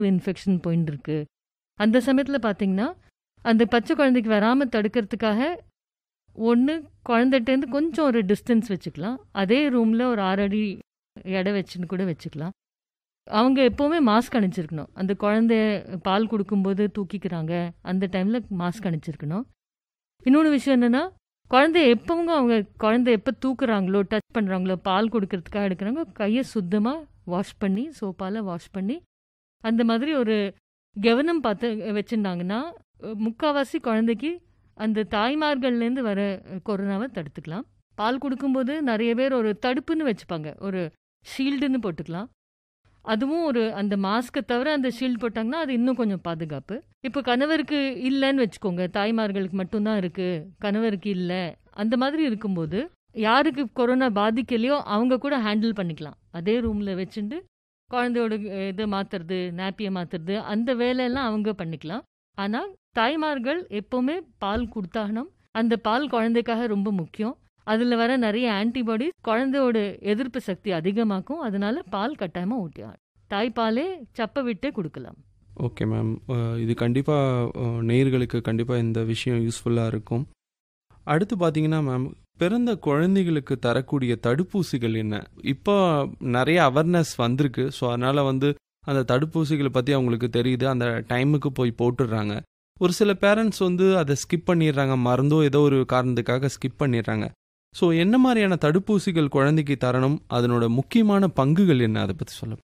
infection போயின்னு இருக்கு அந்த சமயத்தில் பார்த்தீங்கன்னா அந்த பச்சை குழந்தைக்கு வராமல் தடுக்கிறதுக்காக ஒன்று குழந்தைகிட்டேருந்து கொஞ்சம் ஒரு டிஸ்டன்ஸ் வச்சுக்கலாம் அதே ரூமில் ஒரு ஆறு அடி எடை வச்சுன்னு கூட வச்சுக்கலாம் அவங்க எப்போவுமே மாஸ்க் அணிச்சிருக்கணும் அந்த குழந்தைய பால் கொடுக்கும்போது தூக்கிக்கிறாங்க அந்த டைமில் மாஸ்க் அணிச்சிருக்கணும் இன்னொன்று விஷயம் என்னென்னா குழந்தைய எப்பவும் அவங்க குழந்தை எப்போ தூக்குறாங்களோ டச் பண்ணுறாங்களோ பால் கொடுக்கறதுக்காக எடுக்கிறாங்க கையை சுத்தமாக வாஷ் பண்ணி சோப்பால் வாஷ் பண்ணி அந்த மாதிரி ஒரு கவனம் பார்த்து வச்சுருந்தாங்கன்னா முக்கால்வாசி குழந்தைக்கு அந்த தாய்மார்கள்லேருந்து வர கொரோனாவை தடுத்துக்கலாம் பால் கொடுக்கும்போது நிறைய பேர் ஒரு தடுப்புன்னு வச்சுப்பாங்க ஒரு ஷீல்டுன்னு போட்டுக்கலாம் அதுவும் ஒரு அந்த மாஸ்க்கை தவிர அந்த ஷீல்டு போட்டாங்கன்னா அது இன்னும் கொஞ்சம் பாதுகாப்பு இப்போ கணவருக்கு இல்லைன்னு வச்சுக்கோங்க தாய்மார்களுக்கு மட்டும்தான் இருக்கு கணவருக்கு இல்லை அந்த மாதிரி இருக்கும்போது யாருக்கு கொரோனா பாதிக்கலையோ அவங்க கூட ஹேண்டில் பண்ணிக்கலாம் அதே ரூமில் வச்சுட்டு குழந்தையோட இதை மாற்றுறது நாப்பியை மாற்றுறது அந்த வேலையெல்லாம் அவங்க பண்ணிக்கலாம் ஆனால் தாய்மார்கள் எப்போவுமே பால் கொடுத்தாகணும் அந்த பால் குழந்தைக்காக ரொம்ப முக்கியம் அதில் வர நிறைய ஆன்டிபாடிஸ் குழந்தையோட எதிர்ப்பு சக்தி அதிகமாக்கும் அதனால பால் கட்டாயமாக ஊட்டியாகும் தாய்ப்பாலே சப்பை விட்டே கொடுக்கலாம் ஓகே மேம் இது கண்டிப்பாக நேர்களுக்கு கண்டிப்பாக இந்த விஷயம் யூஸ்ஃபுல்லாக இருக்கும் அடுத்து பார்த்தீங்கன்னா மேம் பிறந்த குழந்தைகளுக்கு தரக்கூடிய தடுப்பூசிகள் என்ன இப்போ நிறைய அவேர்னஸ் வந்திருக்கு ஸோ அதனால் வந்து அந்த தடுப்பூசிகளை பற்றி அவங்களுக்கு தெரியுது அந்த டைமுக்கு போய் போட்டுடுறாங்க ஒரு சில பேரண்ட்ஸ் வந்து அதை ஸ்கிப் பண்ணிடுறாங்க மறந்தோ ஏதோ ஒரு காரணத்துக்காக ஸ்கிப் பண்ணிடுறாங்க ஸோ என்ன மாதிரியான தடுப்பூசிகள் குழந்தைக்கு தரணும் அதனோட முக்கியமான பங்குகள் என்ன அதை பற்றி சொல்ல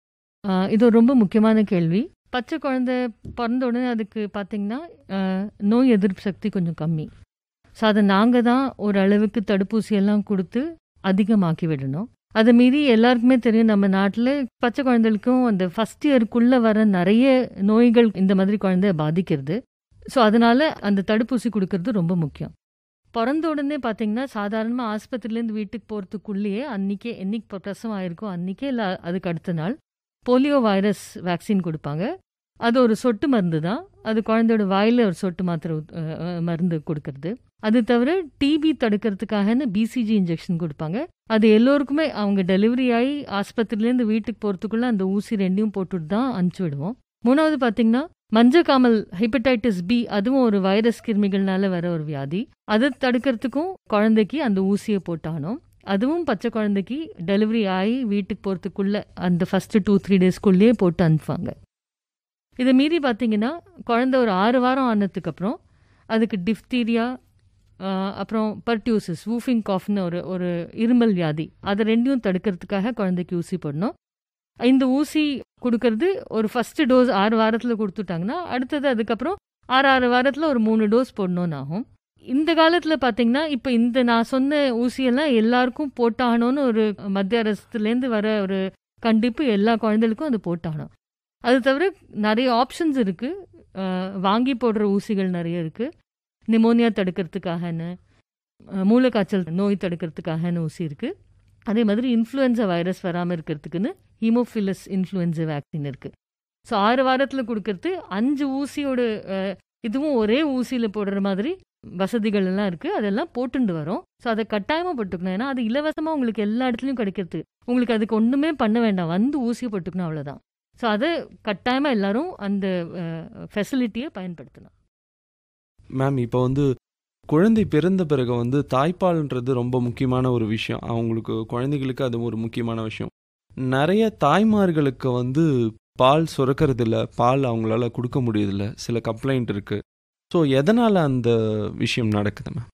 இது ஒரு ரொம்ப முக்கியமான கேள்வி பச்சை குழந்தை பிறந்த உடனே அதுக்கு பார்த்தீங்கன்னா நோய் எதிர்ப்பு சக்தி கொஞ்சம் கம்மி ஸோ அதை நாங்கள் தான் ஒரு அளவுக்கு தடுப்பூசி எல்லாம் கொடுத்து அதிகமாக்கி விடணும் அதை மீறி எல்லாருக்குமே தெரியும் நம்ம நாட்டில் பச்சை குழந்தைகளுக்கும் அந்த ஃபஸ்ட் இயருக்குள்ளே வர நிறைய நோய்கள் இந்த மாதிரி குழந்தைய பாதிக்கிறது ஸோ அதனால அந்த தடுப்பூசி கொடுக்கறது ரொம்ப முக்கியம் பிறந்த உடனே பார்த்தீங்கன்னா சாதாரணமாக ஆஸ்பத்திரிலேருந்து வீட்டுக்கு போகிறதுக்குள்ளேயே அன்றைக்கே என்னைக்கு பிரசவம் ஆயிருக்கோ அன்றைக்கே இல்லை அதுக்கு அடுத்த நாள் போலியோ வைரஸ் வேக்சின் கொடுப்பாங்க அது ஒரு சொட்டு மருந்து தான் அது குழந்தையோட வாயில் ஒரு சொட்டு மாத்திரை மருந்து கொடுக்கறது அது தவிர டிபி தடுக்கிறதுக்காகன்னு பிசிஜி இன்ஜெக்ஷன் கொடுப்பாங்க அது எல்லோருக்குமே அவங்க டெலிவரி ஆகி ஆஸ்பத்திரிலேருந்து வீட்டுக்கு போகிறதுக்குள்ளே அந்த ஊசி ரெண்டையும் போட்டுட்டு தான் அனுப்பிச்சி விடுவோம் மூணாவது பார்த்தீங்கன்னா மஞ்சக்காமல் ஹெப்படைட்டிஸ் பி அதுவும் ஒரு வைரஸ் கிருமிகள்னால வர ஒரு வியாதி அதை தடுக்கிறதுக்கும் குழந்தைக்கு அந்த ஊசியை போட்டானோம் அதுவும் பச்சை குழந்தைக்கு டெலிவரி ஆகி வீட்டுக்கு போகிறதுக்குள்ள அந்த ஃபஸ்ட்டு டூ த்ரீ டேஸ்க்குள்ளேயே போட்டு அனுப்புவாங்க இதை மீறி பார்த்தீங்கன்னா குழந்தை ஒரு ஆறு வாரம் ஆனதுக்கப்புறம் அதுக்கு டிஃப்தீரியா அப்புறம் பர்டியூசஸ் வூஃபிங் காஃப்னு ஒரு ஒரு இருமல் வியாதி அதை ரெண்டையும் தடுக்கிறதுக்காக குழந்தைக்கு ஊசி போடணும் இந்த ஊசி கொடுக்கறது ஒரு ஃபஸ்ட்டு டோஸ் ஆறு வாரத்தில் கொடுத்துட்டாங்கன்னா அடுத்தது அதுக்கப்புறம் ஆறு ஆறு வாரத்தில் ஒரு மூணு டோஸ் போடணும்னு ஆகும் இந்த காலத்தில் பார்த்தீங்கன்னா இப்போ இந்த நான் சொன்ன ஊசியெல்லாம் எல்லாருக்கும் போட்டாகணும்னு ஒரு மத்திய அரசுலேருந்து வர ஒரு கண்டிப்பு எல்லா குழந்தைகளுக்கும் அது போட்டாகணும் அது தவிர நிறைய ஆப்ஷன்ஸ் இருக்குது வாங்கி போடுற ஊசிகள் நிறைய இருக்குது நிமோனியா தடுக்கிறதுக்காகன்னு மூளைக்காய்ச்சல் நோய் தடுக்கிறதுக்காகன்னு ஊசி இருக்குது அதே மாதிரி இன்ஃப்ளூயன்சா வைரஸ் வராமல் இருக்கிறதுக்குன்னு ஹீமோஃபிலஸ் இன்ஃப்ளூயன்சா வேக்சின் இருக்குது ஸோ ஆறு வாரத்தில் கொடுக்கறது அஞ்சு ஊசியோட இதுவும் ஒரே ஊசியில் போடுற மாதிரி வசதிகள் எல்லாம் இருக்குது அதெல்லாம் போட்டுண்டு வரோம் ஸோ அதை கட்டாயமாக போட்டுக்கணும் ஏன்னா அது இலவசமாக உங்களுக்கு எல்லா இடத்துலையும் கிடைக்கிறது உங்களுக்கு அதுக்கு ஒன்றுமே பண்ண வேண்டாம் வந்து ஊசியை போட்டுக்கணும் அவ்வளோதான் ஸோ அதை கட்டாயமாக எல்லாரும் அந்த ஃபெசிலிட்டியை பயன்படுத்தணும் மேம் இப்போ வந்து குழந்தை பிறந்த பிறகு வந்து தாய்ப்பால்ன்றது ரொம்ப முக்கியமான ஒரு விஷயம் அவங்களுக்கு குழந்தைகளுக்கு அது ஒரு முக்கியமான விஷயம் நிறைய தாய்மார்களுக்கு வந்து பால் சுரக்கிறது இல்லை பால் அவங்களால கொடுக்க முடியதில்ல சில கம்ப்ளைண்ட் இருக்கு ஸோ எதனால் அந்த விஷயம் நடக்குது மேம்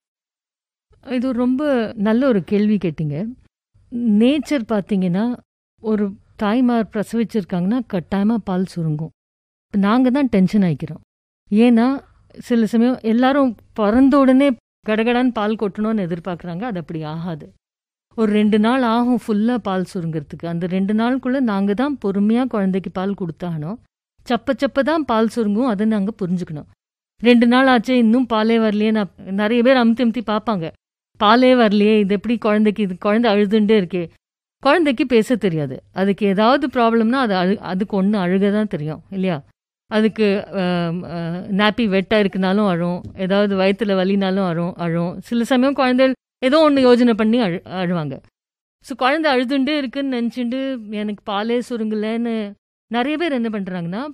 இது ரொம்ப நல்ல ஒரு கேள்வி கேட்டீங்க நேச்சர் பார்த்தீங்கன்னா ஒரு தாய்மார் பிரசவிச்சிருக்காங்கன்னா கட்டாயமாக பால் சுருங்கும் இப்போ நாங்கள் தான் டென்ஷன் ஆகிக்கிறோம் ஏன்னா சில சமயம் எல்லாரும் பிறந்த உடனே கடகடான்னு பால் கொட்டணும்னு எதிர்பார்க்குறாங்க அது அப்படி ஆகாது ஒரு ரெண்டு நாள் ஆகும் ஃபுல்லாக பால் சுருங்கிறதுக்கு அந்த ரெண்டு நாளுக்குள்ளே நாங்கள் தான் பொறுமையாக குழந்தைக்கு பால் கொடுத்தாகணும் சப்ப சப்ப தான் பால் சுருங்கும் அதை நாங்கள் புரிஞ்சுக்கணும் ரெண்டு நாள் ஆச்சு இன்னும் பாலே வரலையே நான் நிறைய பேர் அமுத்தி அமுத்தி பார்ப்பாங்க பாலே வரலையே இது எப்படி குழந்தைக்கு இது குழந்தை அழுதுண்டே இருக்கே குழந்தைக்கு பேச தெரியாது அதுக்கு ஏதாவது ப்ராப்ளம்னா அது அழு அதுக்கு ஒன்று அழுக தான் தெரியும் இல்லையா அதுக்கு நாப்பி வெட்டாக இருக்குனாலும் அழும் ஏதாவது வயிற்றுல வலினாலும் அழும் அழும் சில சமயம் குழந்தைகள் ஏதோ ஒன்று யோஜனை பண்ணி அழு அழுவாங்க ஸோ குழந்தை அழுதுண்டே இருக்குன்னு நினச்சிட்டு எனக்கு பாலே சுருங்கலைன்னு நிறைய பேர் என்ன பண்றாங்கன்னா